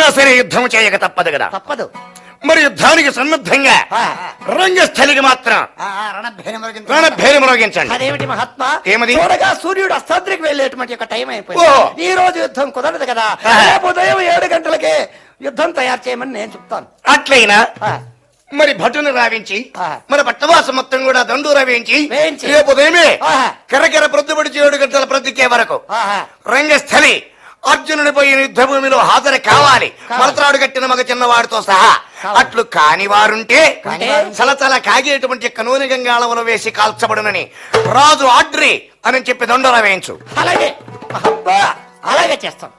ఎలాగైనా సరే యుద్ధం చేయక తప్పదు కదా తప్పదు మరి యుద్ధానికి సన్నద్ధంగా ఆ. రణస్థలికి మాత్రం ఆ, ఆ, రణభేరి మృగించు. రణభేరి మ్రోగించండి అదేమిటి మహాత్మా ఏమది? చూడగా సూర్యుడు అస్తాద్రికి వెళ్ళేటువంటి ఒక టైం ఓ. అయిపోయింది ఈ రోజు యుద్ధం కుదరదు కదా ఆ. రేపు ఉదయం ఏడు గంటలకే యుద్ధం తయారు చేయమని నేను చెప్తాను అట్లయినా ఆ. మరి భటుని రావించి ఆ. మన పట్టవాసం మొత్తం కూడా దండూర వేయించి వేయించి. రేపు ఉదయమే ఆ. కరకర ప్రొద్దుబడి ఏడు గంటల ప్రతికే వరకు ఆహా. రంగస్థలి అర్జునుడి పోయిన యుద్ధ భూమిలో హాజరు కావాలి కావాలి. మలత్రాడు కట్టిన మగ చిన్నవాడితో సహా కావాలి. అట్లు కాని వారుంటే అంటే? చలచల కాగేటువంటి కనూని గంగాళములు వేసి కాల్చబడునని రాజు ఆడ్రి అని చెప్పి దొండర వేయించు అలాగే మహాత్మా అలాగే చేస్తాం